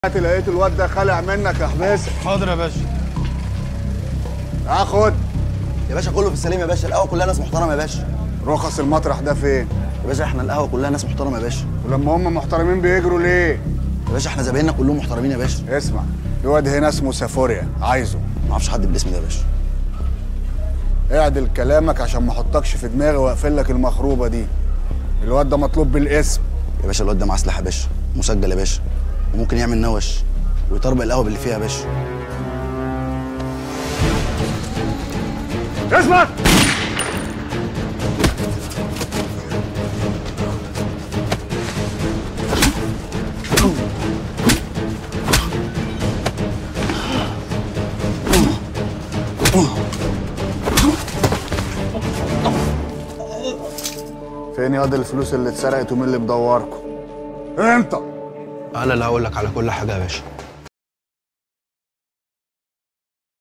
دلوقتي لقيت الواد ده خالع منك احبسه حاضر يا باشا هاخد يا باشا كله في السليم يا باشا القهوه كلها ناس محترمه يا باشا رخص المطرح ده فين يا باشا احنا القهوه كلها ناس محترمه يا باشا ولما هم محترمين بيجروا ليه يا باشا احنا زبايننا كلهم محترمين يا باشا اسمع الواد هنا اسمه سافوريا عايزه ما اعرفش حد بالاسم ده يا باشا اعدل كلامك عشان ما احطكش في دماغي واقفل لك المخروبه دي الواد ده مطلوب بالاسم يا باشا الواد ده معاه سلاح يا باشا مسجل يا باشا وممكن يعمل نوش ويطربق القهوه باللي فيها يا باشا اسمع فين ياض الفلوس اللي اتسرقت ومين اللي مدوركم انت انا اللي هقول لك على كل حاجه يا باشا